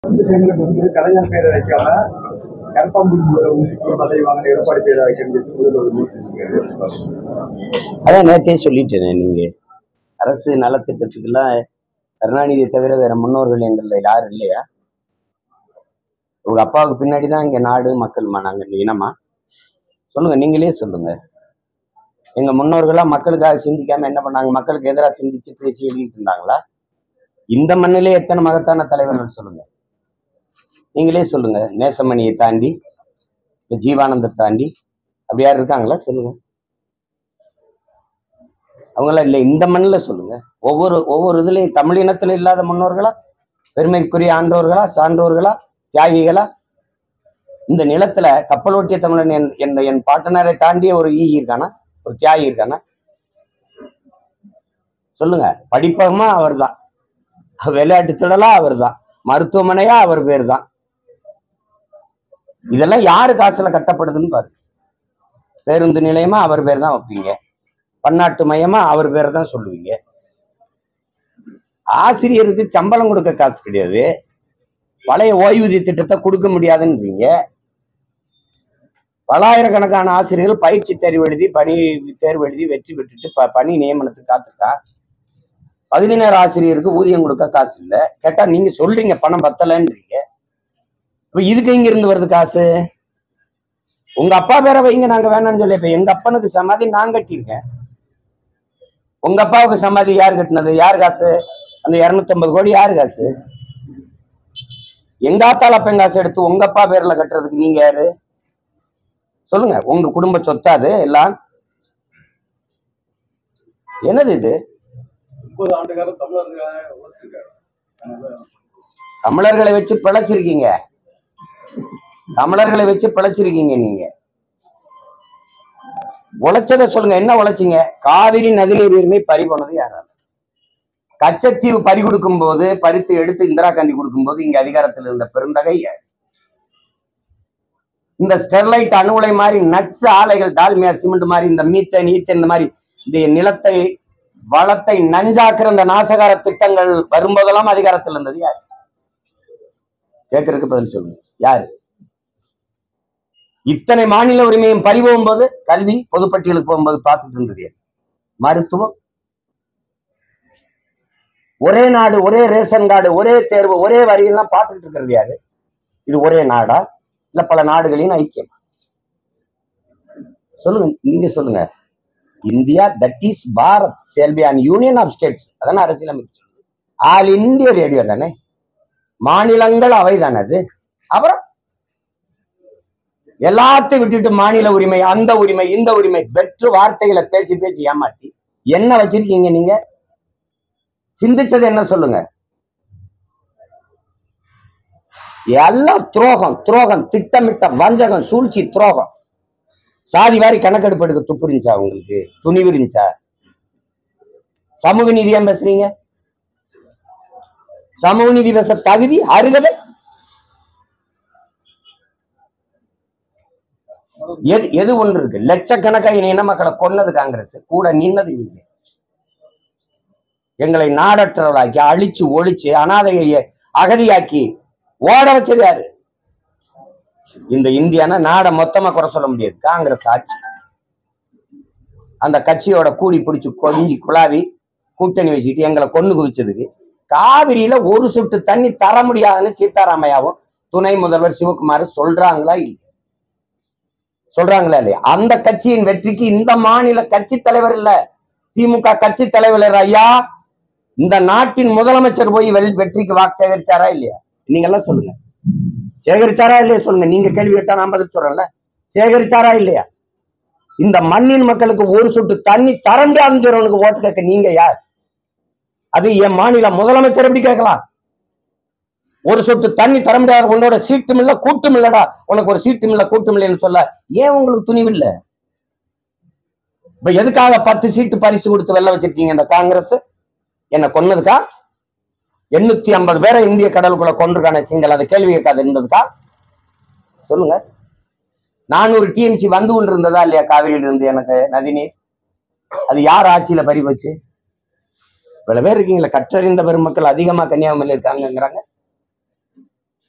இந்த டைம்ல வந்து கலைஞர் பேரை வைக்காம கரப்பாம்பூச்சி ஒரு பதவி வாங்கின எடப்பாடி பேரை வைக்கிறது முதல்வர் விமர்சிச்சிருக்காரு. அதான் நேற்றே சொல்லிட்டேனே நீங்க அரசு நலத்திட்டத்துக்கெல்லாம் கருணாநிதியை தவிர வேற முன்னோர்கள் எங்கள்ல யாரும் இல்லையா உங்க அப்பாவுக்கு பின்னாடி தான் இங்க நாடு மக்கள்மா நாங்க இந்த இனமா சொல்லுங்க நீங்களே சொல்லுங்க எங்க முன்னோர்களா மக்களுக்காக சிந்திக்காம என்ன பண்ணாங்க மக்களுக்கு எதிராக சிந்திச்சு பேசி எழுதிட்டு இருந்தாங்களா இந்த மண்ணிலே எத்தனை மகத்தான தலைவர்கள் சொல்லுங்க நீங்களே சொல்லுங்க நேசமணியை தாண்டி இந்த ஜீவானந்தத்தை தாண்டி அப்படி யார் இருக்காங்களா சொல்லுங்க அவங்களாம் இல்லை இந்த மண்ணில் சொல்லுங்க ஒவ்வொரு ஒவ்வொரு இதுலையும் தமிழினத்தில் இல்லாத முன்னோர்களா பெருமைக்குரிய ஆண்டோர்களா சான்றோர்களா தியாகிகளா இந்த நிலத்துல கப்பலோட்டிய தமிழன் என் என் என் பாட்டனரை தாண்டிய ஒரு ஈ இருக்கானா ஒரு தியாகி இருக்கானா சொல்லுங்க படிப்பகமா அவர் தான் விளையாட்டு திடலா அவர் தான் மருத்துவமனையா அவர் பேர் தான் இதெல்லாம் யாரு காசுல கட்டப்படுதுன்னு பாரு பேருந்து நிலையமா அவர் பேர் தான் வைப்பீங்க பன்னாட்டு மையமா அவர் பேரை தான் சொல்லுவீங்க ஆசிரியருக்கு சம்பளம் கொடுக்க காசு கிடையாது பழைய ஓய்வூதிய திட்டத்தை கொடுக்க முடியாதுன்றீங்க பலாயிரக்கணக்கான ஆசிரியர்கள் பயிற்சி தேர்வு எழுதி பணி தேர்வு எழுதி வெற்றி பெற்றுட்டு ப பணி நியமனத்துக்கு காத்திருக்கா பகுதி நேர ஆசிரியருக்கு ஊதியம் கொடுக்க காசு இல்லை கேட்டா நீங்க சொல்றீங்க பணம் பத்தலைன்றீங்க இப்ப இதுக்கு எங்க இருந்து வருது காசு உங்க அப்பா பேரை வைங்க நாங்க வேணாம்னு சொல்லி இப்ப எங்க அப்பனுக்கு சமாதி நான் கட்டியிருக்கேன் உங்க அப்பாவுக்கு சமாதி யார் கட்டினது யார் காசு அந்த இருநூத்தம்பது கோடி யார் காசு எங்க ஆத்தால அப்பன் காசு எடுத்து உங்க அப்பா பேர்ல கட்டுறதுக்கு நீங்க யாரு சொல்லுங்க உங்க குடும்ப சொத்தாது எல்லாம் என்னது இது முப்பது ஆண்டு காலம் தமிழர்களுக்காக உழைச்சிருக்காரு அதனால தமிழர்களை வச்சு பிழைச்சிருக்கீங்க தமிழர்களை வச்சு பிழைச்சிருக்கீங்க நீங்க உழைச்சதை சொல்லுங்க என்ன உழைச்சீங்க காவிரி நதிநீர் உரிமை பறி போனது யாரால கச்சத்தீவு பறி கொடுக்கும் போது பறித்து எடுத்து இந்திரா காந்தி கொடுக்கும்போது இங்க அதிகாரத்தில் இருந்த பெருந்தகை யார்? இந்த ஸ்டெர்லைட் அணு உலை மாதிரி நட்ஸ் ஆலைகள் டால்மியா சிமெண்ட் மாதிரி இந்த மீத்தன் ஈத்தன் இந்த மாதிரி இந்த நிலத்தை வளத்தை நஞ்சாக்குற இந்த நாசகார திட்டங்கள் வரும்போதெல்லாம் அதிகாரத்தில் இருந்தது யார் கேட்கறதுக்கு பதில் சொல்லுங்க யாரு இத்தனை மாநில உரிமையும் பறிபோகும் போது கல்வி பொதுப்பட்டியலுக்கு போகும்போது பார்த்துட்டு இருந்தது யாரு? மருத்துவம் ஒரே நாடு ஒரே ரேஷன் கார்டு ஒரே தேர்வு ஒரே வரியெல்லாம் பார்த்துட்டு இருக்கிறது யாரு இது ஒரே நாடா இல்ல பல நாடுகளின் ஐக்கியம் சொல்லுங்க நீங்க சொல்லுங்க India that is Bharat shall be and union of states அதானே அரசியலமைப்பு சொல்லுது. ஆல் இந்திய ரேடியோ தானே மாநிலங்கள் அவை தானே அது அப்புறம் எல்லாத்தையும் விட்டுட்டு மாநில உரிமை அந்த உரிமை இந்த உரிமை வெற்று வார்த்தைகளை பேசி பேசி ஏமாத்தி என்ன வச்சிருக்கீங்க நீங்க சிந்திச்சது என்ன சொல்லுங்க எல்லாம் துரோகம் துரோகம் திட்டமிட்ட வஞ்சகம் சூழ்ச்சி துரோகம் சாதி வாரி கணக்கெடுப்பு எடுக்க துப்பு இருந்துச்சா உங்களுக்கு துணிவு இருந்துச்சா சமூக நீதி ஏன் பேசுறீங்க சமூக நீதி பேச தகுதி அருகதை எது எது ஒன்று இருக்கு லட்சக்கணக்கான இன மக்களை கொன்னது காங்கிரஸ் கூட நின்னது நீங்க எங்களை நாடற்றவளாக்கி அழிச்சு ஒழிச்சு அனாதையை அகதியாக்கி ஓட வச்சது யாரு இந்த இந்தியானா நாடை மொத்தமா குறை சொல்ல முடியாது காங்கிரஸ் ஆட்சி அந்த கட்சியோட கூடி பிடிச்சு கொஞ்சி குழாவி கூட்டணி வச்சுக்கிட்டு எங்களை கொண்டு குவிச்சதுக்கு காவிரியில ஒரு சொட்டு தண்ணி தர முடியாதுன்னு சீதாராமையாவும் துணை முதல்வர் சிவகுமார் சொல்றாங்களா இல்லையா சொல்றாங்களா இல்லையா அந்த கட்சியின் வெற்றிக்கு இந்த மாநில கட்சி தலைவர் இல்ல திமுக கட்சி தலைவர் ஐயா இந்த நாட்டின் முதலமைச்சர் போய் வெல்- வெற்றிக்கு வாக்கு சேகரிச்சாரா இல்லையா நீங்க எல்லாம் சொல்லுங்க சேகரிச்சாரா இல்லையா சொல்லுங்க நீங்க கேள்வி கேட்டா நான் பதில் சொல்றேன்ல சேகரிச்சாரா இல்லையா இந்த மண்ணின் மக்களுக்கு ஒரு சொட்டு தண்ணி தர முடியாதுங்கிறவனுக்கு ஓட்டு கேட்க நீங்க யார் அது என் மாநில முதலமைச்சர் எப்படி கேட்கலாம் ஒரு சொட்டு தண்ணி தர முடியாத உன்னோட சீட்டும் இல்ல கூட்டும் இல்லடா உனக்கு ஒரு சீட்டும் இல்ல கூட்டும் இல்லைன்னு சொல்ல ஏன் உங்களுக்கு துணிவு இல்ல இப்ப எதுக்காக பத்து சீட்டு பரிசு கொடுத்து வெல்ல வச்சிருக்கீங்க இந்த காங்கிரஸ் என்ன கொன்னதுக்கா எண்ணூத்தி ஐம்பது பேரை இந்திய கடலுக்குள்ள கொண்டிருக்கான சிங்கள் அதை கேள்வி கேட்காது இருந்ததுக்கா சொல்லுங்க நானூறு டிஎம்சி வந்து கொண்டு இருந்ததா இல்லையா காவிரியில இருந்து எனக்கு நதிநீர் அது யார் ஆட்சியில பறி போச்சு இவ்வளவு பேர் இருக்கீங்களா கற்றறிந்த பெருமக்கள் அதிகமா கன்னியாகுமரியில் இருக்காங்கங்கிறாங்க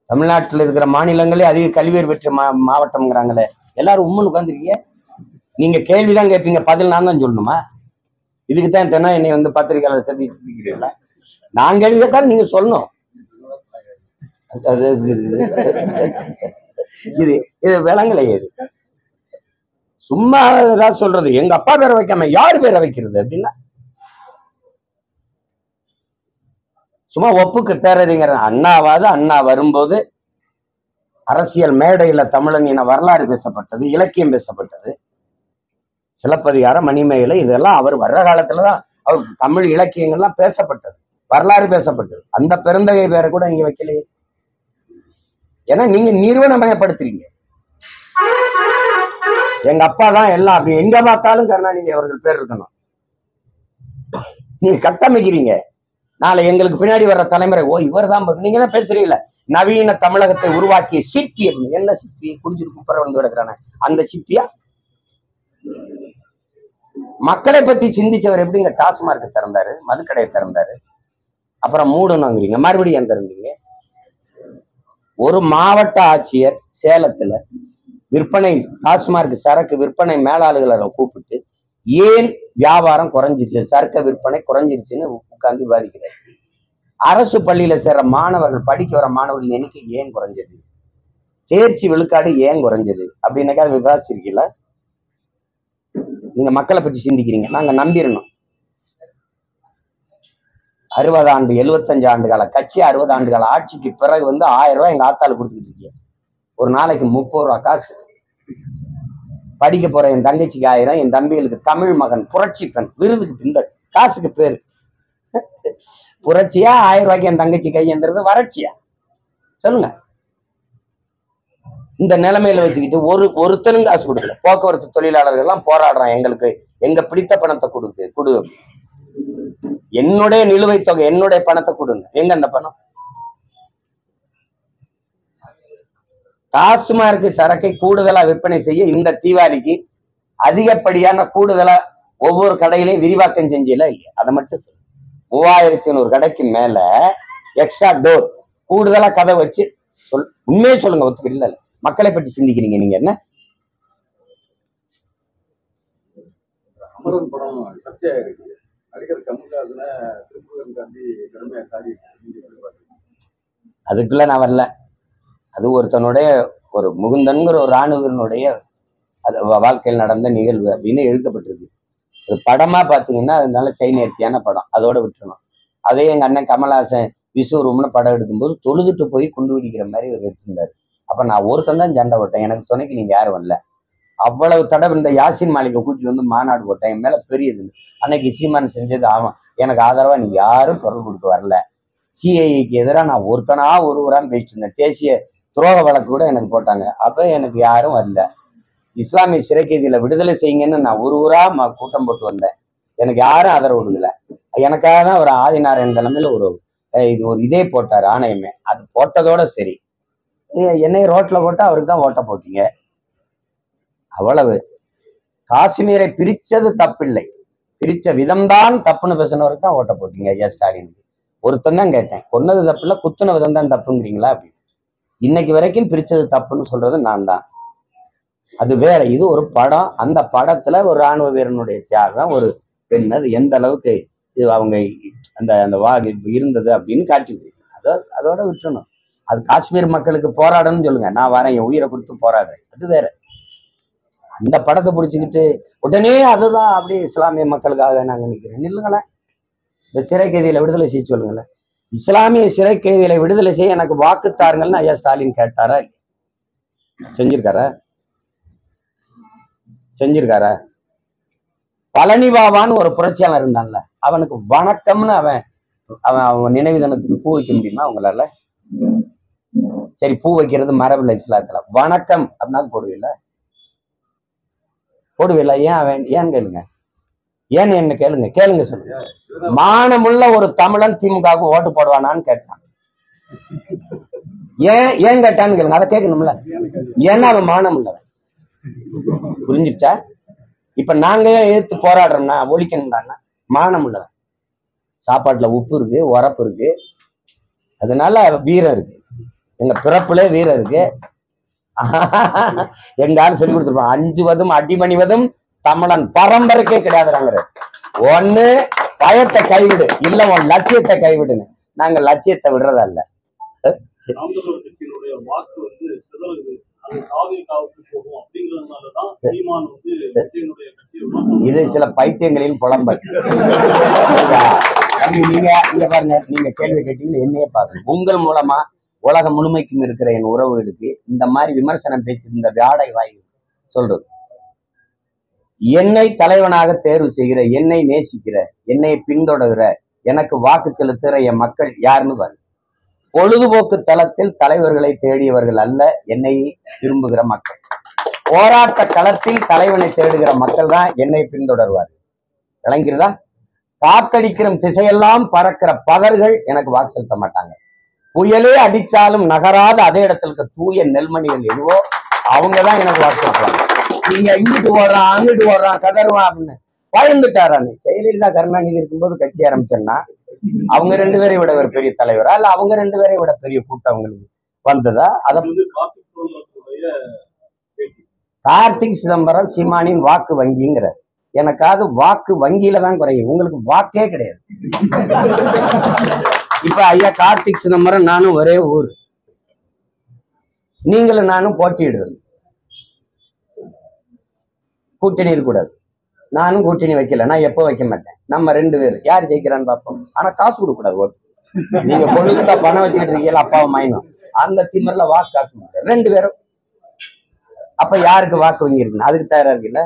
தமிழ்நாட்டில் இருக்கிற மாநிலங்களே அதிக கல்வியர் பெற்ற மா மாவட்டம்ங்கிறாங்களே எல்லாரும் உம்முன்னு உட்காந்துருக்கீங்க நீங்க கேள்விதான் கேட்பீங்க பதில் நான் தான் சொல்லணுமா இதுக்கு தான் தினம் என்னை வந்து பத்திரிகையாளர் சந்தி சிந்திக்கிறீங்களா நான் கேள்வி கேட்டாலும் நீங்க சொல்லணும் அது- அது- இது இது விலங்கலை இது சும்மா ஏதாவது சொல்றது எங்க அப்பா பேரை வைக்காம யார் பேரை வைக்கிறது அப்படின்னா சும்மா ஒப்புக்கு பேரறிஞர் அண்ணாவாது அண்ணா வரும்போது அரசியல் மேடையில தமிழன் இன வரலாறு பேசப்பட்டது இலக்கியம் பேசப்பட்டது சிலப்பதிகாரம் மணிமேகலை இதெல்லாம் அவர் வர்ற காலத்துலதான் அவர் தமிழ் இலக்கியங்கள்லாம் பேசப்பட்டது வரலாறு பேசப்பட்டது அந்த பெருந்தகை பேரை கூட நீங்க வைக்கலையே ஏன்னா நீங்க நிறுவனமயப்படுத்துறீங்க எங்க அப்பா தான் எல்லாம் அப்படி எங்க பார்த்தாலும் கருணாநிதி அவர்கள் பேர் இருக்கணும் நீங்க கட்டமைக்கிறீங்க நாளை எங்களுக்கு பின்னாடி வர்ற தலைமுறை ஓ இவர் தான் நீங்க தான் பேசுறீங்களே நவீன தமிழகத்தை உருவாக்கிய சிற்பி அப்படின்னு என்ன சிற்பி குடிச்சிட்டு குப்பரை வந்து கிடக்குறானே அந்த சிற்பியா மக்களை பத்தி சிந்திச்சவர் எப்படிங்க டாஸ்மார்க் திறந்தாரு மதுக்கடையை திறந்தாரு அப்புறம் மூடணுங்கிறீங்க மறுபடியும் எந்த இருந்தீங்க ஒரு மாவட்ட ஆட்சியர் சேலத்துல விற்பனை டாஸ்மார்க் சரக்கு விற்பனை மேலாளர்களை கூப்பிட்டு ஏன் வியாபாரம் குறைஞ்சிச்சு சரக்கு விற்பனை குறைஞ்சிருச்சுன்னு உட்கார்ந்து விவாதிக்கிறார் அரசு பள்ளியில சேர்ற மாணவர்கள் படிக்க வர மாணவர்கள் எண்ணிக்கை ஏன் குறைஞ்சது தேர்ச்சி விழுக்காடு ஏன் குறைஞ்சது அப்படின்னாக்கா அதை விவாதிச்சிருக்கீங்களா நீங்க மக்களை பற்றி சிந்திக்கிறீங்க நாங்க நம்பிடணும் அறுபது ஆண்டு எழுபத்தஞ்சு ஆண்டு கால கட்சி அறுபது ஆண்டு கால ஆட்சிக்கு பிறகு வந்து ஆயிரம் ரூபாய் எங்க ஆத்தால கொடுத்துக்கிட்டு இருக்கீங்க ஒரு நாளைக்கு முப்பது ரூபா காசு படிக்க போற என் தங்கச்சிக்கு ஆயிரம் என் தம்பிகளுக்கு தமிழ் மகன் புரட்சி பெண் விருதுக்கு இந்த காசுக்கு பேரு புரட்சியா ஆயிரம் ரூபாய்க்கு என் தங்கச்சி கையெழுந்துறது வறட்சியா சொல்லுங்க இந்த நிலைமையில வச்சுக்கிட்டு ஒரு ஒருத்தரும் காசு கொடுக்கல போக்குவரத்து தொழிலாளர்கள் எல்லாம் போராடுறான் எங்களுக்கு எங்க பிடித்த பணத்தை கொடுக்கு கொடு என்னுடைய நிலுவைத் தொகை என்னுடைய பணத்தை கொடுங்க எங்க அந்த பணம் டாஸ்மார்க் சரக்கை கூடுதலா விற்பனை செய்ய இந்த தீபாவளிக்கு அதிகப்படியான கூடுதலா ஒவ்வொரு கடையிலையும் விரிவாக்கம் செஞ்சல இல்லையா அதை மட்டும் சொல்லு மூவாயிரத்தி ஐநூறு கடைக்கு மேல எக்ஸ்ட்ரா டோர் கூடுதலா கதை வச்சு சொல் உண்மையே சொல்லுங்க ஒத்துக்கு இல்ல இல்ல. மக்களை பற்றி சிந்திக்கிறீங்க நீங்க என்ன அமரன் படம் சர்ச்சையா இருக்கு நடிகர் கமல்ஹாசனை திருமுருகன் காந்தி கடுமையா சாடி அதுக்குள்ள நான் வரல அது ஒருத்தனுடைய ஒரு முகுந்தன்கிற ஒரு ராணுவனுடைய அது வா- வாழ்க்கையில் நடந்த நிகழ்வு அப்படின்னு எழுதப்பட்டிருக்கு அது படமா பாத்தீங்கன்னா அதனால செய் நேர்த்தியான படம் அதோட விட்டுறணும் அதே எங்க அண்ணன் கமல்ஹாசன் விஸ்வரூபம்னு படம் எடுக்கும்போது தொழுதுட்டு போய் குண்டு வெடிக்கிற மாதிரி அவர் எடுத்திருந்தாரு அப்ப நான் ஒருத்தன் தான் சண்டை போட்டேன் எனக்கு துணைக்கு நீங்க யாரும் வரல அவ்வளவு தடவை இந்த யாசின் மாளிகை கூட்டிட்டு வந்து மாநாடு போட்டேன் என் மேல பெரியது அன்னைக்கு சீமான் செஞ்சது ஆமா எனக்கு ஆதரவா நீங்க யாரும் குரல் கொடுத்து வரல சிஐக்கு எதிராக நான் ஒருத்தனா ஒருவரான்னு பேசிட்டு இருந்தேன் தேசிய துரோக வழக்கு கூட எனக்கு போட்டாங்க அப்ப எனக்கு யாரும் வரல இஸ்லாமிய சிறைக்கைதியில விடுதலை செய்யுங்கன்னு நான் ஒரு ஊரா ம- கூட்டம் போட்டு வந்தேன் எனக்கு யாரும் ஆதரவு கொடுக்கல எனக்காக தான் ஒரு ஆதிநாராயண் தலைமையில ஒரு அஹ், இது ஒரு இதே போட்டார் ஆணையமே அது போட்டதோட சரி எ- என்னை ரோட்ல போட்டா அவருக்கு தான் ஓட்ட போட்டீங்க அவ்வளவு காஷ்மீரை பிரிச்சது தப்பில்லை பிரிச்ச விதம்தான் தப்புன்னு பேசினவருக்கு தான் ஓட்ட போட்டீங்க ஐயா ஸ்டாலினுக்கு ஒருத்தன் தான் கேட்டேன் கொன்னது தப்பு இல்ல குத்துன விதம் தான் தப்புங்கிறீங்களா அப்படி இன்னைக்கு வரைக்கும் பிரிச்சது தப்புன்னு சொல்றது நான் தான் அது வேற இது ஒரு படம் அந்த படத்துல ஒரு ராணுவ வீரனுடைய தியாகம் ஒரு பெண் அது எந்த அளவுக்கு இது அவங்க அந்த அந்த வா இருந்தது அப்படின்னு காட்டி அதோ அதோட விட்டுறணும் அது காஷ்மீர் மக்களுக்கு போராடணும்னு சொல்லுங்க நான் வரேன் என் உயிரை கொடுத்து போராடுறேன் அது வேற அந்த படத்தை பிடிச்சிக்கிட்டு உடனே அதுதான் அப்படியே இஸ்லாமிய மக்களுக்காக நாங்க நிக்கிறேன் நில்லுங்களேன் இந்த சிறை கைதியில விடுதலை செய்ய சொல்லுங்களேன் இஸ்லாமிய சிறை கைதிகளை விடுதலை செய்ய எனக்கு வாக்கு தாருங்கள்னு ஐயா ஸ்டாலின் கேட்டாரா செஞ்சிருக்காரா செஞ்சிருக்காரா பழனி பாபான்னு ஒரு புரட்சியாளர் இருந்தான்ல அவனுக்கு வணக்கம்னு அவன் அவன் அவன் நினைவு தினத்துக்கு பூ வைக்க முடியுமா அவங்களால சரி பூ வைக்கிறது மரபில்லை இஸ்லாத்துல வணக்கம் அப்படின்னா போடுவில்ல போடுவில்ல ஏன் அவன் ஏன் கேளுங்க ஏன் என்ன கேளுங்க கேளுங்க சொல்லுங்க மானமுள்ள ஒரு தமிழன் திமுகவுக்கு ஓட்டு போடுவானான்னு கேட்டான் ஏன் ஏன் கேட்டான்னு கேளுங்க அதை கேட்கணும்ல ஏன்னா அவன் மானம் உள்ளவன் புரிஞ்சுச்சா இப்ப நாங்க ஏன் எதிர்த்து போராடுறோம்னா ஒழிக்கணும்டான்னா மானம் உள்ளவன் சாப்பாட்டுல உப்பு இருக்கு உரப்பு இருக்கு அதனால வீரம் இருக்கு எங்க பிறப்புலே வீரம் இருக்கு எங்க ஆள் சொல்லி கொடுத்துருப்பான் அஞ்சுவதும் அடிமணிவதும் தமிழன் பரம்பரைக்கே கிடையாதுறாங்க ஒண்ணு பயத்தை கைவிடு இல்ல உன் லட்சியத்தை கைவிடுன்னு நாங்க லட்சியத்தை விடுறதா இல்ல நாம் தமிழர் கட்சியினுடைய வாக்கு வந்து சிதறுது அது காவிரி காவுக்கு போகும் அப்படிங்கறதுனாலதான் சீமான் வந்து விஜயனுடைய கட்சியை விமர்சனம் இது சில பைத்தியங்களின் புலம்பல் புரியுதா? தம்பி, நீங்க இங்க பாருங்க நீங்க கேள்வி கேட்டீங்க என்னையே பாருங்க உங்கள் மூலமா உலகம் முழுமைக்கும் இருக்கிற என் உறவுகளுக்கு இந்த மாதிரி விமர்சனம் பேச்சு இந்த வியாடை வாய் சொல்றது என்னை தலைவனாக தேர்வு செய்கிற என்னை நேசிக்கிற என்னை பின்தொடர்கிற எனக்கு வாக்கு செலுத்துகிற என் மக்கள் யாருன்னு பாருங்க பொழுதுபோக்கு தளத்தில் தலைவர்களை தேடியவர்கள் அல்ல என்னை விரும்புகிற மக்கள் போராட்ட களத்தில் தலைவனை தேடுகிற மக்கள் தான் என்னை பின்தொடர்வார் விளங்கிறதா காத்தடிக்கிற திசையெல்லாம் பறக்கிற பதர்கள் எனக்கு வாக்கு செலுத்த மாட்டாங்க புயலே அடிச்சாலும் நகராத அதே இடத்துல இருக்க தூய நெல்மணிகள் எதுவோ அவங்க தான் எனக்கு வாக்கு செலுத்துவாங்க நீங்க இங்கிட்டு ஓடுறான் அங்கிட்டு ஓடுறான் கதறுவான் அப்படின்னு பயந்துட்டாரான்னு ஜெயலலிதா கருணாநிதி இருக்கும்போது கட்சி ஆரம்பிச்சேன்னா அவங்க ரெண்டு பேரை விட ஒரு பெரிய தலைவரா இல்ல அவங்க ரெண்டு பேரை விட பெரிய கூட்டம் அவங்களுக்கு வந்ததா அதை அது வந்து கார்த்திக் சிதம்பரத்துடைய பேட்டி கார்த்திக் சிதம்பரம் சீமானின் வாக்கு வங்கிங்கிற எனக்காவது வாக்கு வங்கியில தான் குறையும் உங்களுக்கு வாக்கே கிடையாது இப்ப ஐயா கார்த்திக் சிதம்பரம் நானும் ஒரே ஊர் நீங்களும் நானும் போட்டியிடுறது கூட்டணி இருக்கக்கூடாது நானும் கூட்டணி வைக்கல நான் எப்போ வைக்க மாட்டேன் நம்ம ரெண்டு பேர் யார் ஜெயிக்கிறான்னு பார்ப்போம் ஆனா காசு கொடுக்க கூடாது ஓட்டு நீங்க கொழுத்தா பணம் வச்சுக்கிட்டு இருக்கீங்களா அப்பாவை மைனும் அந்த திமிர்ல வாக்கு காசு கொடுக்க ரெண்டு பேரும் அப்ப யாருக்கு வாக்கு வங்கி இருக்குன்னு அதுக்கு தயாரா இருக்குல்ல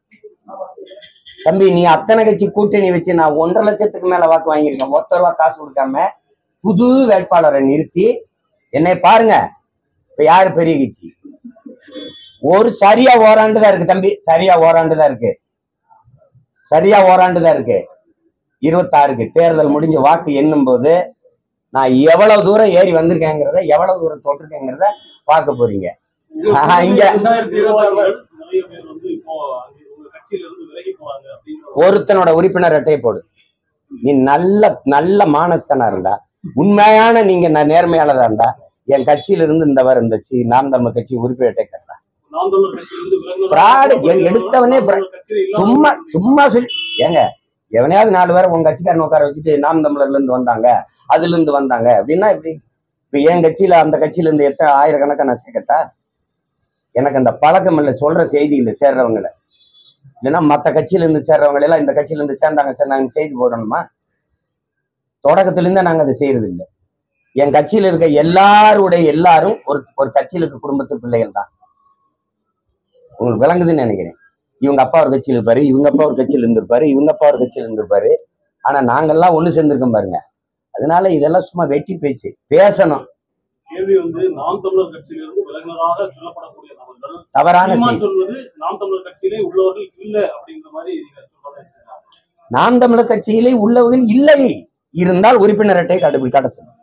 தம்பி நீ அத்தனை கட்சி கூட்டணி வச்சு நான் ஒன்றரை லட்சத்துக்கு மேல வாக்கு வாங்கியிருக்கேன் ஒத்த ரூபா காசு கொடுக்காம புது வேட்பாளரை நிறுத்தி என்னை பாருங்க இப்ப யாரு பெரிய கட்சி ஒரு சரியா ஓராண்டு தான் இருக்கு தம்பி சரியா ஓராண்டு தான் இருக்கு சரியா ஓராண்டு தான் இருக்கு இருபத்தாறுக்கு தேர்தல் முடிஞ்சு வாக்கு எண்ணும் போது நான் எவ்வளவு தூரம் ஏறி வந்திருக்கேங்கிறத எவ்வளவு தூரம் தொட்டிருக்கேங்கிறத பார்க்க போறீங்க ஆஹா, இங்க ரெண்டாயிரத்தி இருபத்தாறுல நிறைய பேர் வந்து இப்போ அங்க உங்க கட்சியில இருந்து விலகி போறாங்க அப்படிங்கிற ஒருத்தனோட உறுப்பினர் அட்டையை போடு நீ நல்ல நல்ல மானஸ்தனா இருந்தா உண்மையான நீங்க ந- நேர்மையாளரா இருந்தா என் கட்சியில இருந்து இந்த வர இந்த சி நாம் தமிழ் கட்சி உறுப்பினர் அட்டை கட்டுறா நாம் தமிழர் கட்சியில இருந்து விலகுனதா- Fraud, எ- எடுத்தவனே நாம் தமிழர் கட்சியில இல்லாம சும்மா சும்மா சொல்லி ஏங்க எவனையாவது நாலு பேரை உங்க கட்சிக்காரன் உட்கார வச்சுட்டு நாம் தமிழர்ல இருந்து வந்தாங்க அதுல இருந்து வந்தாங்க அப்படின்னா எப்படி இப்ப என் கட்சியில அந்த கட்சியில இருந்து எத்தனை ஆயிரக்கணக்கா நான் சேர்க்கட்டா எனக்கு அந்த பழக்கம் இல்லை சொல்ற செய்தியில் சேர்றவங்கள இல்லைன்னா மற்ற கட்சியில இருந்து சேர்றவங்க எல்லாம் இந்த கட்சியில இருந்து சேர்ந்தாங்க சேர்ந்தாங்க செய்தி போடணுமா தொடக்கத்துல இருந்தே நாங்க அதை செய்யறது இல்லை என் கட்சியில இருக்க எல்லாருடைய எல்லாரும் ஒரு ஒரு கட்சியில இருக்க குடும்பத்து பிள்ளைகள் தான் உங்களுக்கு விளங்குதுன்னு நினைக்கிறேன் இவங்க அப்பா ஒரு கட்சியில் இருப்பாரு இவங்க அப்பா ஒரு கட்சியில் இருந்திருப்பாரு இவங்க அப்பா ஒரு கட்சியில் இருந்திருப்பாரு ஆனா நாங்கெல்லாம் ஒண்ணு சேர்ந்திருக்கோம் பாருங்க அதனால இதெல்லாம் சும்மா வெட்டி பேச்சு பேசணும் கேள்வி வந்து நாம் தமிழர் கட்சியில இருந்து விலகினதாக சொல்லப்படக்கூடிய நபர்கள் தவறான சீமான் செய்தி சொல்வது நாம் தமிழர் கட்சியிலே உள்ளவர்கள் இல்ல அப்படிங்கிற மாதிரி நீங்க சொல்றதா இருக்கீங்களா? நாம் தமிழர் கட்சியிலே உள்ளவர்கள் இல்லை இருந்தால் உறுப்பினர் அட்டை கண்டுபிடி காட்ட சொல்லு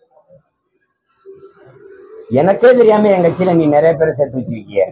எனக்கே தெரியாம என் கட்சியில நீ நிறைய பேரை சேர்த்து வச்சிருக்கிய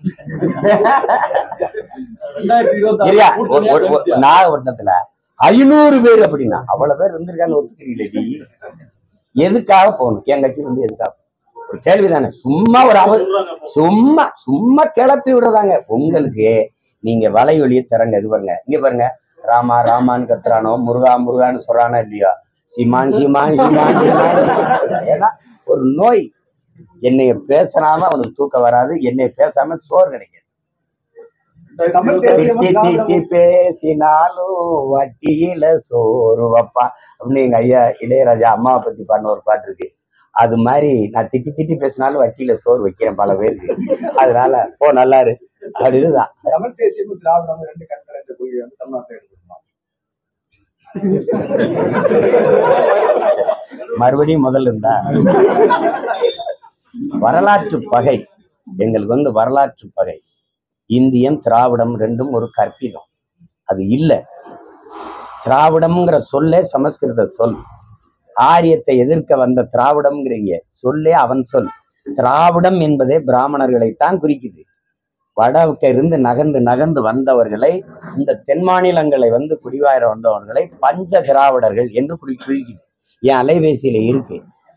ரெண்டாயிரத்தி இருபத்தி சரியா ஆறு ஒரு- ஒரு- ஒரு- நாகப்பட்டினத்துல ஐநூறு பேர் அப்படின்னா அவ்வளவு பேர் இருந்திருக்கான்னு ஒத்துக்கிறீங்களே நீ எதுக்காக போகணும் என் கட்சியில இருந்து எதுக்காக போகணும்? ஒரு கேள்விதானே சும்மா ஒரு அவ சொல்றாங்க அப்போ. சும்மா சும்மா கிளப்பி விடுறதாங்க உங்களுக்கு நீங்க வலையொலியை திறங்க இது பாருங்க இங்க பாருங்க ராமா ராமான்னு கத்துறானோ முருகா முருகான்னு சொல்றானோ இல்லையா சீமான் சீமான் சீமான் சீமான் ஏன்னா ஒரு நோய் என்னைய பேசினாம அவனுக்கு தூக்கம் வராது என்னைய பேசாம சோறு கிடைக்காது தமிழ் தேசியம் திட்டி திட்டி பேசினாலும் வட்டியில சோறு வைப்பா அப்படின்னு எங்க ஐயா இளையராஜா அம்மாவை பத்தி பாடின ஒரு பாட்டு இருக்கு அது மாதிரி நான் திட்டி திட்டி பேசினாலும் வட்டியில சோறு வைக்கிறேன் பல பேருக்கு அதனால ஓ நல்லா இரு அப்படின்னுதான் தமிழ் தேசியமும் திராவிடமும் ரெண்டு கண்கள் என்ற கொள்கை வந்து தமிழ்நாட்டில் எடுத்துக்கணும் மறுபடியும் முதல்ல இருந்தா வரலாற்று பகை எங்களுக்கு வந்து வரலாற்று பகை இந்தியம் திராவிடம் ரெண்டும் ஒரு கற்பிதம் அது இல்லை திராவிடம்ங்கிற சொல்லே சமஸ்கிருத சொல் ஆரியத்தை எதிர்க்க வந்த திராவிடம்ங்கிறீங்க சொல்லே அவன் சொல் திராவிடம் என்பதே பிராமணர்களைத்தான் குறிக்குது வடக்க இருந்து நகர்ந்து நகர்ந்து வந்தவர்களை இந்த தென் மாநிலங்களை வந்து குடிவாயிர வந்தவர்களை பஞ்ச திராவிடர்கள் என்று குறி குறிக்குது என் அலைபேசியில இருக்கு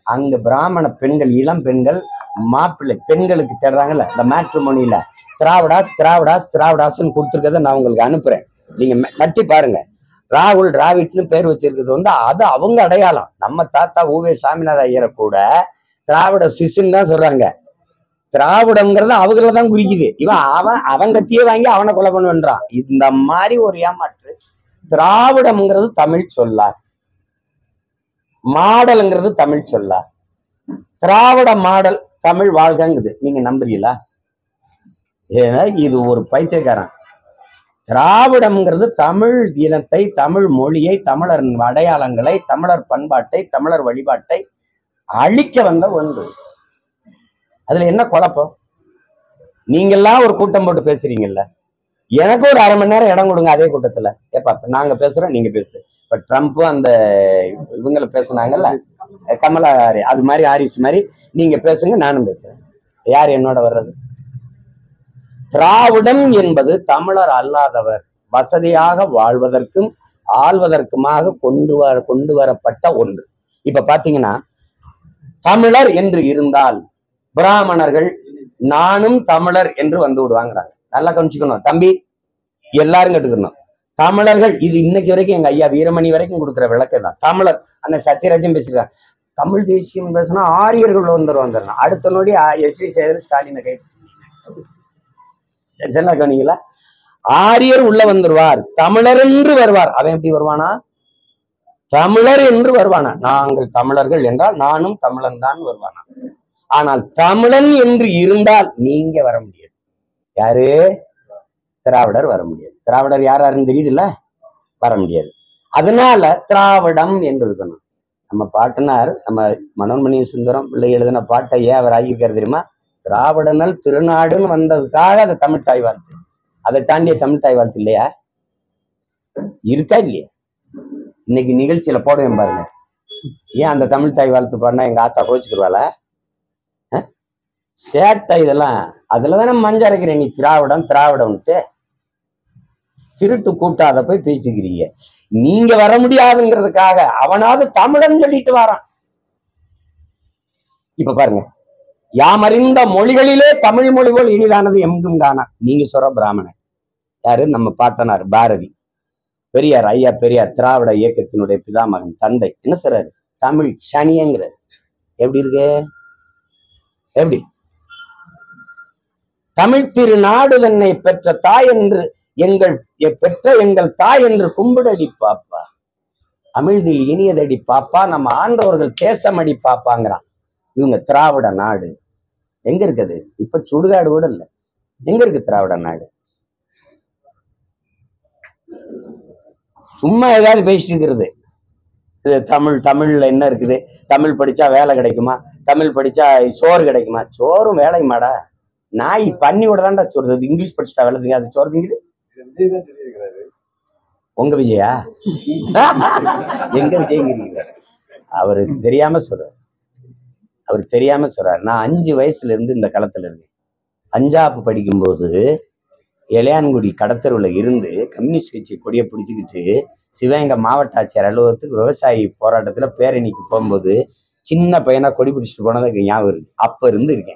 அங்க பிராமண பெண்கள் இளம் பெண்கள் மாப்பிள்ளை பெண்களுக்கு தேடுறாங்கல்ல இந்த மேட்ரிமோனியில திராவிடாஸ் திராவிடாஸ் திராவிடாஸ்ன்னு கொடுத்துருக்கத நான் உங்களுக்கு அனுப்புறேன் நீங்க மெ- தட்டி பாருங்க ராகுல் டிராவிட்னு பேர் வச்சிருக்கிறது வந்து அது அவங்க அடையாளம் நம்ம தாத்தா ஊவே சாமிநாத ஐயரை கூட திராவிட சிசுன்னு தான் சொல்றாங்க திராவிடங்கிறது அவங்கள தான் குறிக்குது இவன் அவன் அவன் கத்தியே வாங்கி அவனை கொலை பண்ணுன்றான் இந்த மாதிரி ஒரு ஏமாற்று திராவிடம்ங்கிறது தமிழ் சொல்லா மாடல்ங்கிறது தமிழ் சொல்லா திராவிட மாடல் தமிழ் வாழ்கங்குது நீங்க நம்புறீங்களா ஏன்னா இது ஒரு பைத்தியக்காரன் திராவிடம்ங்கிறது தமிழ் இனத்தை தமிழ் மொழியை தமிழர் அடையாளங்களை தமிழர் பண்பாட்டை தமிழர் வழிபாட்டை அழிக்க வந்த ஒன்று அதுல என்ன குழப்பம் நீங்கெல்லாம் ஒரு கூட்டம் போட்டு பேசுறீங்கல்ல எனக்கு ஒரு அரை மணி நேரம் இடம் கொடுங்க அதே கூட்டத்துல ஏப்பா இப்ப நாங்க பேசுறோம் நீங்க பேசு இப்ப ட்ரம்ப்பும் அந்த இவங்கள பேசுனாங்கல்ல கமலா ஹாரி- அது மாதிரி ஹாரிஸ் மாதிரி நீங்க பேசுங்க நானும் பேசுறேன் யார் என்னோட வர்றது திராவிடம் என்பது தமிழர் அல்லாதவர் வசதியாக வாழ்வதற்கும் ஆள்வதற்குமாக கொண்டு வர கொண்டு வரப்பட்ட ஒன்று இப்ப பாத்தீங்கன்னா தமிழர் என்று இருந்தால் பிராமணர்கள் நானும் தமிழர் என்று வந்து விடுவாங்கிறாங்க நல்லா கவனிச்சுக்கணும் தம்பி எல்லாரும் கேட்டுக்கணும் தமிழர்கள் இது இன்னைக்கு வரைக்கும் எங்க ஐயா வீரமணி வரைக்கும் கொடுக்குற விளக்கம் தான் தமிழர் அண்ணன் சத்யராஜன் பேசிருக்காங்க தமிழ் தேசியம் பேசினா ஆரியர்கள் வந்துடும் வந்துடணும் அடுத்த நொடி எஸ் வி சேகர் ஸ்டாலினை கை என்ன கவனிங்களா ஆரியர் உள்ள வந்துருவார் தமிழர் என்று வருவார் அவன் எப்படி வருவானா தமிழர் என்று வருவானா நாங்கள் தமிழர்கள் என்றால் நானும் தமிழன் தான் வருவானா ஆனால் தமிழன் என்று இருந்தால் நீங்க வர முடியாது யாரு திராவிடர் வர முடியாது திராவிடர் யார் யாருன்னு தெரியுதுல்ல வர முடியாது அதனால திராவிடம் என்று இருக்கணும் நம்ம பாட்டனார் நம்ம மனோன்மணி சுந்தரம் பிள்ளை எழுதின பாட்டை ஏன் அவர் ஆகியிருக்காரு தெரியுமா திராவிடனல் திருநாடுன்னு வந்ததுக்காக அது தமிழ் தாய் வாழ்த்து அதை தாண்டிய தமிழ் தாய் வாழ்த்து இல்லையா இருக்கா இல்லையா இன்னைக்கு நிகழ்ச்சியில போடுவேன் பாருங்க ஏன் அந்த தமிழ் தாய் வாழ்த்து பாடினா எங்க ஆத்தா கோச்சுக்குருவாள சேட்டை இதெல்லாம் அதுல தானே மஞ்சள் அரைக்கிறேன் நீ திராவிடம் திராவிடம்ட்டு திருட்டு கூட்டாத போய் பேசிக்கிறீங்க நீங்க வர முடியாதுங்கிறதுக்காக அவனாவது தமிழன் சொல்லிட்டு வரான் இப்ப பாருங்க யாமறிந்த மொழிகளிலே தமிழ் மொழி போல் இனிதானது எங்கும் காணா நீங்க சொல்ற பிராமணன் யாரு நம்ம பாட்டனார் பாரதி பெரியார் ஐயா பெரியார் திராவிட இயக்கத்தினுடைய பிதாமகன் தந்தை என்ன சொல்றாரு தமிழ் சனியங்கிறார் எப்படி இருக்கு எப்படி தமிழ் திருநாடு தன்னை பெற்ற தாய் என்று எங்கள் எ- பெற்ற எங்கள் தாய் என்று கும்பிடடி பாப்பா அமிழ்தில் இனியதடி பாப்பா நம்ம ஆண்டவர்கள் தேசமடி பாப்பாங்கிறான் இவங்க திராவிட நாடு எங்க இருக்குது இப்ப சுடுகாடு கூட இல்ல எங்க இருக்கு திராவிட நாடு சும்மா ஏதாவது பேசிட்டு இருக்கிறது இது தமிழ் தமிழ்ல என்ன இருக்குது தமிழ் படிச்சா வேலை கிடைக்குமா தமிழ் படிச்சா சோறு கிடைக்குமா சோறும் வேலையுமாடா நாய் பண்ணியோட தான்டா சொல்றது இங்கிலீஷ் படிச்சுட்டா வேலை தெரியாது அது சோறு திங்குது இது விஜய் தான் சொல்லியிருக்கிறாரு உங்க விஜயா எங்க விஜய்ங்கிறீங்க அவரு தெரியாம சொல்றாரு அவர் தெரியாம சொல்றாரு நான் அஞ்சு வயசுல இருந்து இந்த களத்துல இருக்கேன் பஞ்சாப் படிக்கும்போது இளையான்குடி கடத்தருவுல இருந்து கம்யூனிஸ்ட் கட்சி கொடியை பிடிச்சிக்கிட்டு சிவகங்கை மாவட்ட ஆட்சியர் அலுவலகத்துக்கு விவசாயி போராட்டத்துல பேரணிக்கு போகும்போது சின்ன பையனா கொடி பிடிச்சிட்டு போனது எனக்கு ஞாபகம் இருக்கு அப்ப இருந்து இருக்கேன்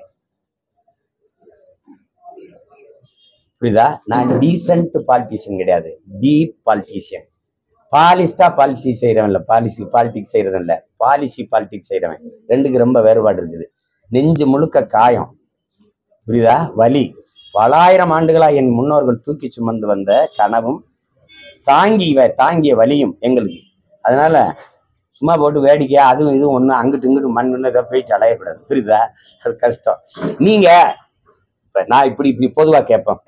புரியுதா நான் டீசென்ட் பாலிட்டிஷியன் கிடையாது டீப் பாலிட்டிஷியன் பாலிஸ்டா பாலிசி செய்யறவன் இல்ல பாலிசி பாலிடிக்ஸ் செய்யறவன் இல்ல பாலிசி பாலிடிக்ஸ் செய்யறவன் ரெண்டுக்கு ரொம்ப வேறுபாடு இருக்குது நெஞ்சு முழுக்க காயம் புரியுதா வலி பலாயிரம் ஆண்டுகளா என் முன்னோர்கள் தூக்கி சுமந்து வந்த கனவும் தாங்கி வ- தாங்கிய வலியும் எங்களுக்கு அதனால சும்மா போட்டு வேடிக்கையா அதுவும் இதுவும் ஒண்ணு அங்கிட்டு இங்கிட்டு மண்ணு ஏதோ போயிட்டு அலையக்கூடாது புரியுதா அது கஷ்டம் நீங்க இப்ப நான் இப்படி இப்படி பொதுவா கேட்பேன்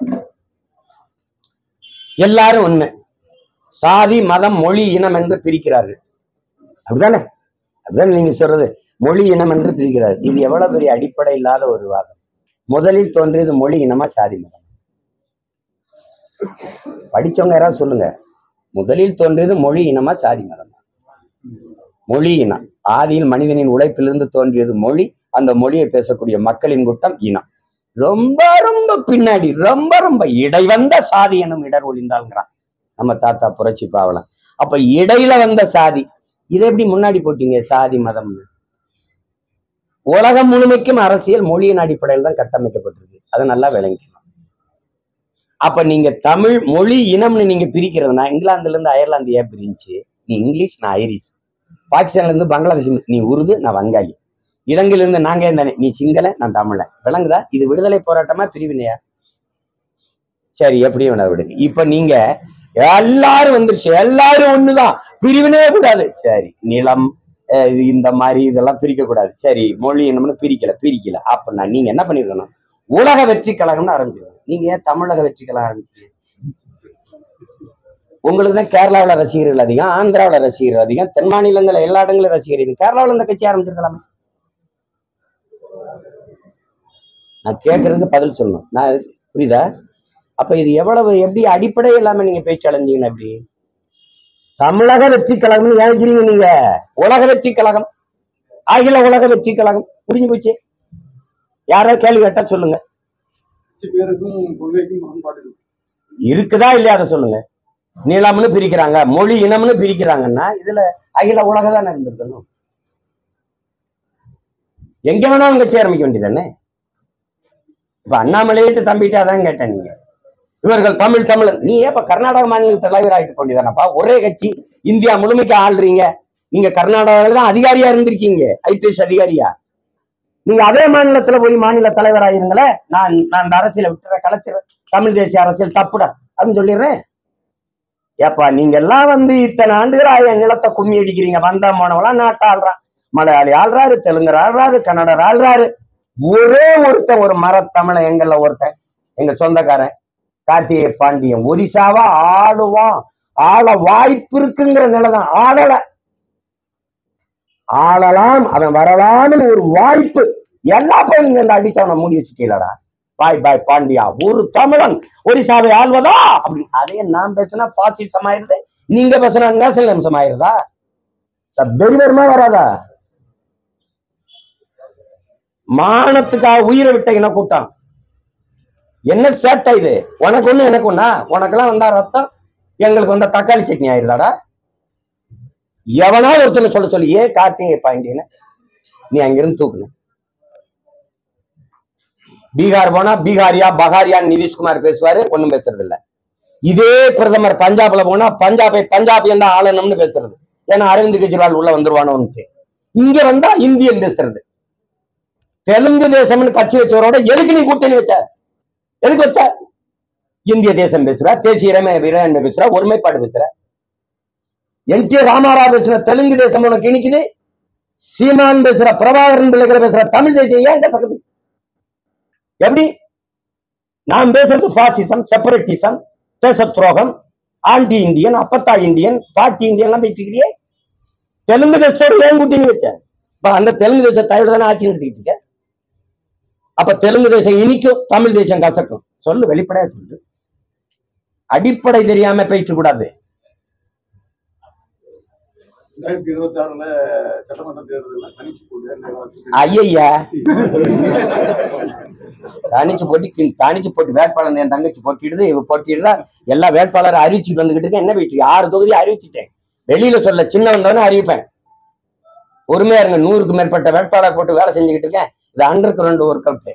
எல்லாரும் ஒண்ணு சாதி மதம் மொழி இனம் என்று பிரிக்கிறார்கள் அப்படிதானே அப்படிதானே நீங்க சொல்றது மொழி இனம் என்று பிரிக்கிறார்கள் இது எவ்வளவு பெரிய அடிப்படை இல்லாத ஒரு வாதம் முதலில் தோன்றியது மொழி இனமா சாதி மதம் படிச்சவங்க யாராவது சொல்லுங்க முதலில் தோன்றியது மொழி இனமா சாதி மதம் மொழி இனம் ஆதியில் மனிதனின் உழைப்பிலிருந்து தோன்றியது மொழி அந்த மொழியை பேசக்கூடிய மக்களின் கூட்டம் இனம் ரொம்ப ரொம்ப பின்னாடி ரொம்ப ரொம்ப இடைவந்த சாதி எனும் இடர் ஒளிந்தாள்ங்கிறான் நம்ம தாத்தா புரட்சி பாவலாம் அப்ப இடையில வந்த சாதி இதை எப்படி முன்னாடி போட்டீங்க சாதி மதம்னு உலகம் முழுமைக்கும் அரசியல் மொழியின் அடிப்படையில் தான் கட்டமைக்கப்பட்டிருக்கு அதை நல்லா விளங்கிக்கணும் அப்ப நீங்க தமிழ் மொழி இனம்னு நீங்க பிரிக்கிறதுனா இங்கிலாந்துல இருந்து அயர்லாந்து ஏன் பிரிஞ்சு நீ இங்கிலீஷ் நான் ஐரிஷ் பாகிஸ்தான்ல இருந்து பங்களாதேஷ் நீ உருது நான் வங்காளி இலங்கையில இருந்து நாங்க இருந்தானே நீ சிங்கள நான் தமிழன் விளங்குதா இது விடுதலை போராட்டமா பிரிவினையா சரி எப்படி வேணா விடுங்க இப்ப நீங்க எல்லாரும் வந்துருச்சு எல்லாரும் ஒண்ணுதான் பிரிவினே கூடாது சரி நிலம் அஹ் இது இந்த மாதிரி இதெல்லாம் பிரிக்க கூடாது சரி மொழி என்னம்னு பிரிக்கல பிரிக்கல அப்படின்னா நீங்க என்ன பண்ணிருக்கணும் உலக வெற்றி கழகம்னு ஆரம்பிச்சிருக்கணும் நீங்க ஏன் தமிழக வெற்றி கழகம் ஆரம்பிச்சீங்க உங்களுக்கு தான் கேரளாவுல ரசிகர்கள் அதிகம் ஆந்திராவுல ரசிகர்கள் அதிகம் தென் மாநிலங்கள்ல எல்லா இடங்களும் ரசிகர் இது கேரளாவுல இந்த கட்சி ஆரம்பிச்சிருக்கலாமே நான் கேட்கறதுக்கு பதில் சொல்லணும் நான் இது- புரியுதா அப்ப இது எவ்வளவு எப்படி அடிப்படை இல்லாம நீங்க பேச்சு அடைஞ்சீங்கன்னா எப்படி தமிழக வெற்றி கழகம்னு ஏற்கிறீங்க நீங்க உலக வெற்றி கழகம் அகில உலக வெற்றி கழகம் புரிஞ்சு போச்சு யாரோ கேள்வி கேட்டா சொல்லுங்க கட்சி பேருக்கும் கொள்கைக்கும் முரண்பாடு இருக்கு இருக்குதா இல்லையா அதை சொல்லுங்க நிலம்னு பிரிக்கிறாங்க மொழி இனம்னு பிரிக்கிறாங்கன்னா இதுல அகில உலக தானே இருந்திருக்கணும் எங்க வேணாலும் கட்சி ஆரம்பிக்க வேண்டியதானே இப்ப அண்ணாமலையிட்டு தம்பிட்டு அதான் கேட்டேன் நீங்க இவர்கள் தமிழ் தமிழ் நீ ஏன் இப்ப கர்நாடக மாநில தலைவர் ஆகிட்டு வேண்டியதானப்பா ஒரே கட்சி இந்தியா முழுமைக்கு ஆள்றீங்க நீங்க கர்நாடகாவில் தான் அதிகாரியா இருந்திருக்கீங்க ஐபிஎஸ் அதிகாரியா நீங்க அதே மாநிலத்துல போய் மாநில தலைவராயிருங்களே நான் நான் இந்த அரசியலை விட்டுறேன் கலைச்சிடுறேன் தமிழ் தேசிய அரசியல் தப்புடா அப்படின்னு சொல்லிடுறேன் ஏப்பா நீங்க எல்லாம் வந்து இத்தனை ஆண்டுகள் என் நிலத்தை கும்மி அடிக்கிறீங்க வந்த போனவெல்லாம் நாட்டை ஆள்றான் மலையாளி ஆள்றாரு தெலுங்கர் ஆள்றாரு கன்னடர் ஆள்றாரு ஒரே ஒருத்தன் ஒரு மரத்தமிழன் எங்கள்ல ஒருத்தன் எங்க சொந்தக்காரன் கார்த்திகை பாண்டியன் ஒரிசாவா ஆளுவான் ஆள வாய்ப்பு இருக்குங்கிற நிலைதான் ஆளல ஆளலாம் அவன் வரலாம்னு ஒரு வாய்ப்பு எல்லா பேரும் நீங்க இந்த அடிச்சவனை மூடி வச்சுட்டீங்களடா பாய் பாய் பாண்டியா ஒரு தமிழன் ஒரிசாவை ஆள்வதா அப்படி அதே நான் பேசினா பாசிசம் ஆயிருது நீங்க பேசினா நேஷனல் அம்சம் ஆயிருதா வெறுவருமா வராதா மானத்துக்காக உயிரை விட்ட இன கூட்டம் என்ன சேட்டை இது உனக்கு ஒண்ணு எனக்கு ஒண்ணா உனக்கெல்லாம் வந்தா ரத்தம் எங்களுக்கு வந்த தக்காளி சட்னி ஆயிருதாடா எவனா ஒருத்தனை சொல்ல சொல்லி ஏன் கார்த்திகை பாண்டியன நீ அங்கிருந்து தூக்குன பீகார் போனா பீகாரியா பகாரியான்னு நிதிஷ்குமார் பேசுவாரு ஒண்ணும் பேசுறது இல்ல இதே பிரதமர் பஞ்சாப்ல போனா பஞ்சாபை பஞ்சாபியன் தான் ஆளணும்னு பேசுறது ஏன்னா அரவிந்த் கெஜ்ரிவால் உள்ள வந்துருவானோன்ட்டு இங்க வந்தா இந்தியன் பேசுறது தெலுங்கு தேசம்னு கட்சி வச்சவரோட எதுக்கு நீ கூட்டணி வச்ச எதுக்கு வச்ச இந்திய தேசம் பேசுற தேசிய இறைமை வீரன் பேசுற ஒருமைப்பாடு பேசுற என் டி ராமாராவ் பேசுற தெலுங்கு தேசம் உனக்கு இனிக்குது சீமான் பேசுற பிரபாகரன் பிள்ளைகளை பேசுற தமிழ் தேசியம் ஏன் கசக்குது எப்படி நான் பேசுறது பாசிசம் செப்பரேட்டிசம் தேச துரோகம் ஆன்டி இந்தியன் அப்பத்தா இந்தியன் பாட்டி இந்தியன் எல்லாம் பேசிட்டு இருக்கிறியே தெலுங்கு தேசத்தோட ஏன் கூட்டணி வச்ச இப்ப அந்த தெலுங்கு தேச தயவு தானே ஆட்சி நடத்திக்கிட்டு இருக்க அப்ப தெலுங்கு தேசம் இனிக்கும் தமிழ் தேசம் கசக்கும் சொல்லு வெளிப்படையா சொல்லு அடிப்படை தெரியாம பேச கூடாது ரெண்டாயிரத்தி இருபத்தி ஆறுல சட்டமன்ற தேர்தலில் தனிச்சு போட்டு ஐயா தனிச்சு போட்டி கி- தனிச்சு போட்டி வேட்பாளர் என் தங்கச்சி போட்டிடுது இவ போட்டிடுறா எல்லா வேட்பாளரும் அறிவிச்சுட்டு வந்துகிட்டு இருக்கேன் என்ன போயிட்டு இருக்கு? ஆறு தொகுதி அறிவிச்சிட்டேன் வெளியில சொல்ல சின்ன வந்தவனே அறிவிப்பேன் பொறுமையா இருங்க நூறுக்கு மேற்பட்ட வேட்பாளர் போட்டு வேலை செஞ்சுக்கிட்டு இருக்கேன் இது அண்டர் கிரவுண்ட் ஒர்க் அவுட்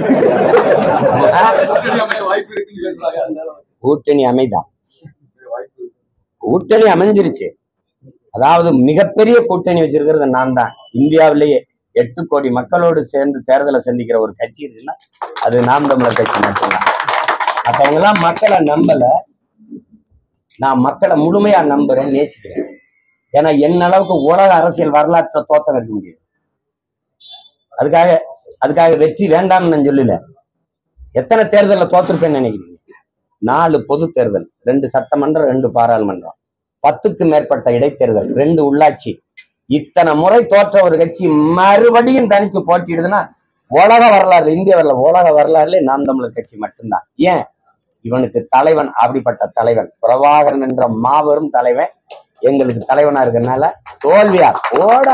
வாய்ப்பு இருக்குன்னு பேசுறாங்க அதனால கூட்டணி அமைதா வாய்ப்பு கூட்டணி அமைஞ்சிருச்சு அதாவது மிகப்பெரிய கூட்டணி வச்சிருக்கிறது நான் தான் இந்தியாவிலேயே எட்டு கோடி மக்களோடு சேர்ந்து தேர்தலை சந்திக்கிற ஒரு கட்சி இருக்குன்னா அது நாம் தமிழர் கட்சி மட்டும்தான் மற்றவங்கெல்லாம் மக்களை நம்பல நான் மக்களை முழுமையா நம்புறேன் நேசிக்கிறேன் ஏன்னா என்ன அளவுக்கு உலக அரசியல் வரலாற்றை தோத்தம் இருக்க முடியும் அதுக்காக அதுக்காக வெற்றி வேண்டாம்னு நான் சொல்லல எத்தனை தேர்தலில் தோத்துருப்பேன்னு நினைக்கிறீங்க நாலு பொது தேர்தல் ரெண்டு சட்டமன்றம் ரெண்டு பாராளுமன்றம் பத்துக்கு மேற்பட்ட இடைத்தேர்தல் ரெண்டு உள்ளாட்சி இத்தனை முறை தோற்ற ஒரு கட்சி மறுபடியும் தனிச்சு போட்டிடுதுன்னா உலக வரலாறு இந்திய வரலாறு உலக வரலாறுல நாம் தமிழர் கட்சி மட்டும்தான் ஏன் இவனுக்கு தலைவன் அப்படிப்பட்ட தலைவன் பிரபாகரன் என்ற மாபெரும் தலைவன் எங்களுக்கு தலைவனா இருக்கறனால தோல்வியா ஓடா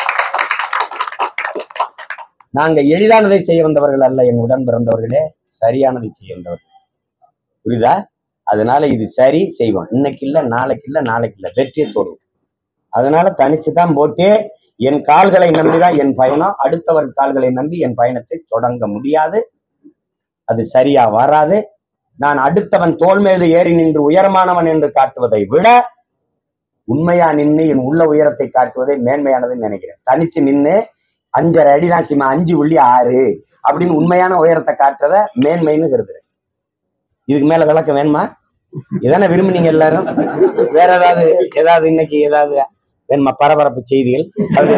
நாங்க எளிதானதை செய்ய வந்தவர்கள் அல்ல என் உடன் பிறந்தவர்களே சரியானதை செய்ய வந்தவர்கள் புரியுதா அதனால இது சரி செய்வோம் இன்னைக்கு இல்ல நாளைக்கு இல்ல நாளைக்கு இல்ல வெற்றியை தோடும் அதனால தனிச்சு தான் போட்டு என் கால்களை நம்பிதான் என் பயணம் அடுத்தவர் கால்களை நம்பி என் பயணத்தை தொடங்க முடியாது அது சரியா வராது நான் அடுத்தவன் தோல் மீது ஏறி நின்று உயரமானவன் என்று காட்டுவதை விட உண்மையா நின்று என் உள்ள உயரத்தை காட்டுவதே மேன்மையானதுன்னு நினைக்கிறேன் தனிச்சு நின்று அஞ்சரை அடி தான் சிமா அஞ்சு புள்ளி ஆறு அப்படின்னு உண்மையான உயரத்தை காட்டுறத மேன்மைன்னு கருதுறேன் இதுக்கு மேல விளக்கம் வேணுமா இதானே விரும்புனீங்க எல்லாரும் வேற ஏதாவது ஏதாவது இன்னைக்கு ஏதாவது வேணுமா பரபரப்பு செய்திகள் அப்படி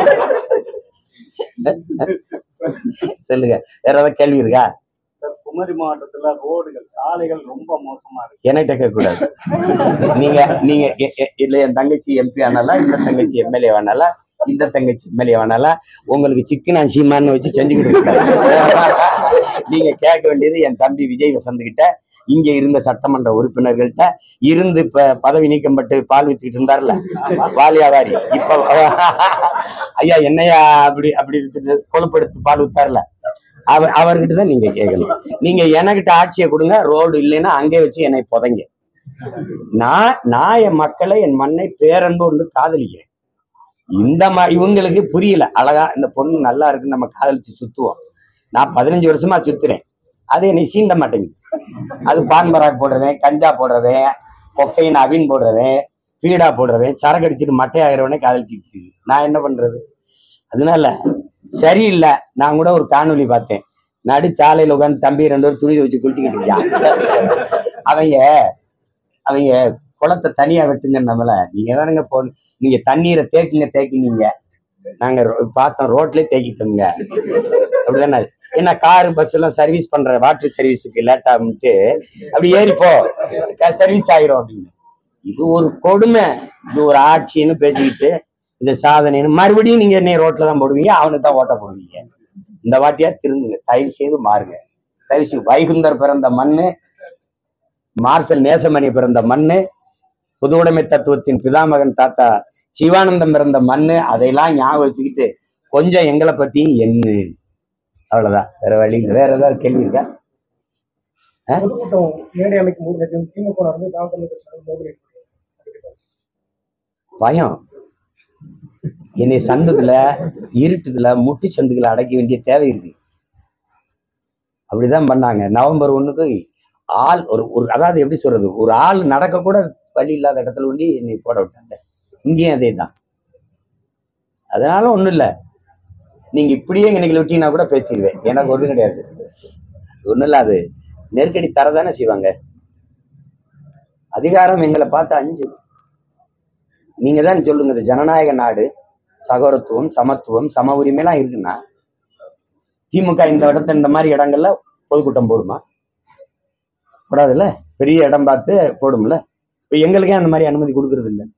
சொல்லுங்க வேற ஏதாவது கேள்வி இருக்கா சார் குமரி மாவட்டத்துல ரோடுகள் சாலைகள் ரொம்ப மோசமா இருக்கு என்கிட்ட கேட்க கூடாது நீங்க நீங்க எ- எ- இல்ல என் தங்கச்சி எம்பி ஆனாலா இந்த தங்கச்சி எம்எல்ஏ ஆனாலா இந்த தங்கச்சி எம்எல்ஏ ஆனாலா உங்களுக்கு சிக்கன் சீமான்னு வச்சு செஞ்சுக்கிட்டு இருக்காங்க நீங்க கேட்க வேண்டியது என் தம்பி விஜய் வசந்த் கிட்ட இங்க இருந்த சட்டமன்ற உறுப்பினர்கள்ட்ட இருந்து இப்ப பதவி நீக்கப்பட்டு பால் வித்துக்கிட்டு இருந்தார்ல வாலியாவாரி இப்ப ஐயா என்னையா அப்படி அப்படி எடுத்துட்டு கொழுப்படுத்து பால் வித்தார்ல அவ அவர்கிட்ட தான் நீங்க கேட்கணும் நீங்க எனக்கிட்ட ஆட்சியை கொடுங்க ரோடு இல்லைன்னா அங்கே வச்சு என்னை புதைங்க நான் நான் என் மக்களை என் மண்ணை பேரன்பு ஒன்று காதலிக்கிறேன் இந்த மா இவங்களுக்கு புரியல அழகா இந்த பொண்ணு நல்லா இருக்குன்னு நம்ம காதலிச்சு சுத்துவோம் நான் பதினஞ்சு வருஷமா சுத்துறேன் அது என்னை சீண்ட மாட்டேங்குது அது பான் பராக் போடுறவன் கஞ்சா போடுறவன் கொக்கையின் அவின் போடுறவன் பீடா போடுறவன் சரக்கு அடிச்சுட்டு மட்டையாகிறவனே காதலிச்சுட்டு நான் என்ன பண்றது அதனால சரியில்லை நான் கூட ஒரு காணொளி பார்த்தேன் நடு சாலையில உட்காந்து தம்பி ரெண்டு பேரும் துணி வச்சு குளிச்சுக்கிட்டு இருக்கான் அவங்க அவங்க குளத்தை தனியா வெட்டுங்க நம்மள நீங்க தானுங்க போ நீங்க தண்ணீரை தேக்கிங்க தேக்கினீங்க நாங்க ரோ- பார்த்தோம் ரோட்லயே தேக்கிட்டோங்க அப்படிதானே என்ன காரு பஸ் எல்லாம் சர்வீஸ் பண்ற வாட்டர் சர்வீஸுக்கு லேட் ஆகும்ட்டு அப்படி ஏறிப்போ சர்வீஸ் ஆயிரும் அப்படின்னு இது ஒரு கொடுமை இது ஒரு ஆட்சின்னு பேசிக்கிட்டு இது சாதனைன்னு மறுபடியும் நீங்க என்னை ரோட்ல தான் போடுவீங்க அவனுக்கு தான் ஓட்ட போடுவீங்க இந்த வாட்டியா திருந்துங்க தயவு செய்து மாறுங்க தயவு செய்து வைகுந்தர் பிறந்த மண்ணு மார்சல் நேசமணி பிறந்த மண்ணு புதுவுடைமை தத்துவத்தின் பிதாமகன் தாத்தா சிவானந்தம் பிறந்த மண்ணு அதையெல்லாம் ஞாபகம் வச்சுக்கிட்டு கொஞ்சம் எங்களை பத்தி என்ன அவ்வளவுதான் வேற வழி இல்லை. வேற ஏதாவது கேள்வி இருக்கா பொதுக்கூட்டம் மேடை அமைக்கும் போது நேற்று வந்து திமுக வந்து நாம் தமிழர் கட்சியினர் மோதல் ஏற்பட்டது. பயம் என்னை சந்துக்குள்ள இருட்டுக்குள்ள முட்டு சந்துக்குள்ள அடைக்க வேண்டிய தேவை இருக்கு அப்படிதான் பண்ணாங்க நவம்பர் ஒண்ணுக்கு ஆள் ஒரு ஒரு அதாவது எப்படி சொல்றது ஒரு ஆள் நடக்க கூட வழி இல்லாத இடத்துல ஒண்டி என்னை போட விட்டாங்க இங்கேயும் அதே தான் அதனால ஒண்ணும் இல்லை நீங்க இப்படியே இன்னைக்கு விட்டீங்கன்னா கூட பேசிடுவேன் எனக்கு ஒன்றும் கிடையாது ஒன்றும் இல்லை அது நெருக்கடி தரதானே செய்வாங்க அதிகாரம் எங்களை பார்த்து அஞ்சு நீங்க தான் சொல்லுங்க இது ஜனநாயக நாடு சகோதரத்துவம் சமத்துவம் சம உரிமைலாம் இருக்குன்னா திமுக இந்த இடத்த இந்த மாதிரி இடங்கள்ல பொதுக்கூட்டம் போடுமா போடாதுல்ல பெரிய இடம் பார்த்து போடும்ல இப்ப எங்களுக்கே அந்த மாதிரி அனுமதி கொடுக்கறது இல்ல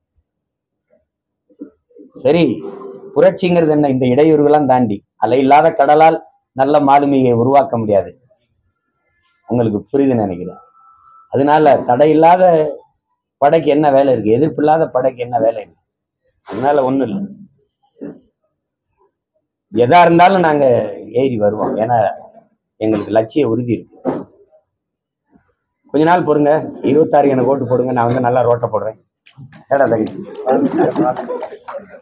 சரி புரட்சிங்கிறது என்ன இந்த இடையூறுகள்லாம் தாண்டி அலை இல்லாத கடலால் நல்ல மாலுமியை உருவாக்க முடியாது உங்களுக்கு புரியுதுன்னு நினைக்கிறேன் அதனால தடையில்லாத படைக்கு என்ன வேலை இருக்கு எதிர்ப்பு இல்லாத படைக்கு என்ன வேலை இருக்கு அதனால ஒண்ணும் இல்லை எதா இருந்தாலும் நாங்க ஏறி வருவோம் ஏன்னா எங்களுக்கு லட்சிய உறுதி இருக்கு கொஞ்ச நாள் பொறுங்க இருபத்தாறு எனக்கு ஓட்டு போடுங்க நான் வந்து நல்லா ரோட்டை போடுறேன் ஏடா தங்கச்சி